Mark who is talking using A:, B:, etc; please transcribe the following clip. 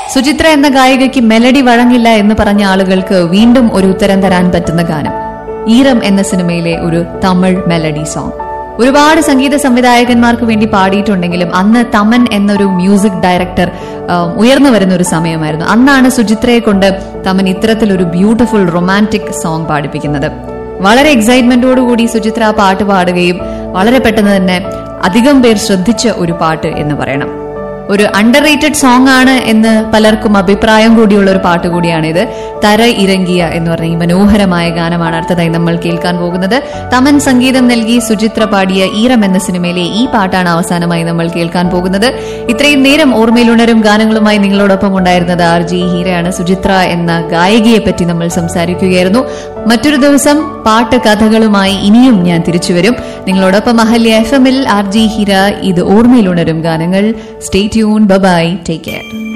A: സുചിത്ര എന്ന ഗായികയ്ക്ക് മെലഡി വഴങ്ങില്ല എന്ന് പറഞ്ഞ ആളുകൾക്ക് വീണ്ടും ഒരു ഉത്തരം തരാൻ പറ്റുന്ന ഗാനം ഈറം എന്ന സിനിമയിലെ ഒരു തമിഴ് മെലഡി സോങ് ഒരുപാട് സംഗീത സംവിധായകന്മാർക്ക് വേണ്ടി പാടിയിട്ടുണ്ടെങ്കിലും അന്ന് തമൻ എന്നൊരു മ്യൂസിക് ഡയറക്ടർ ആം, ഉയർന്നു വരുന്ന ഒരു സമയമായിരുന്നു അന്നാണ് സുചിത്രയെ കൊണ്ട് തമൻ ഇത്തരത്തിലൊരു ബ്യൂട്ടിഫുൾ റൊമാൻറ്റിക് സോങ് പാടിപ്പിക്കുന്നത് വളരെ എക്സൈറ്റ്മെന്റോടുകൂടി സുചിത്ര ആ പാട്ട് പാടുകയും വളരെ പെട്ടെന്ന് തന്നെ അധികം പേർ ശ്രദ്ധിച്ച ഒരു പാട്ട് എന്ന് പറയണം ഒരു അണ്ടർ റേറ്റഡ് സോങ് ആണ് എന്ന് പലർക്കും അഭിപ്രായം കൂടിയുള്ള ഒരു പാട്ട് കൂടിയാണ് ഇത് തര ഇറങ്ങിയ എന്ന് പറഞ്ഞ ഈ മനോഹരമായ ഗാനമാണ് അടുത്തതായി നമ്മൾ കേൾക്കാൻ പോകുന്നത് തമൻ സംഗീതം നൽകി സുചിത്ര പാടിയ ഈറം എന്ന സിനിമയിലെ ഈ പാട്ടാണ് അവസാനമായി നമ്മൾ കേൾക്കാൻ പോകുന്നത് ഇത്രയും നേരം ഓർമ്മയിലുണരും ഗാനങ്ങളുമായി നിങ്ങളോടൊപ്പം ഉണ്ടായിരുന്നത് ആർ ജി ഹീരയാണ് സുചിത്ര എന്ന ഗായികയെ പറ്റി നമ്മൾ സംസാരിക്കുകയായിരുന്നു മറ്റൊരു ദിവസം പാട്ട് കഥകളുമായി ഇനിയും ഞാൻ തിരിച്ചു വരും നിങ്ങളോടൊപ്പം അഹല്യ എഫ് എമ്മിൽ ആർ ജി ഹീര ഇത് ഓർമ്മയിലുണരും ഗാനങ്ങൾ stay tune bye take care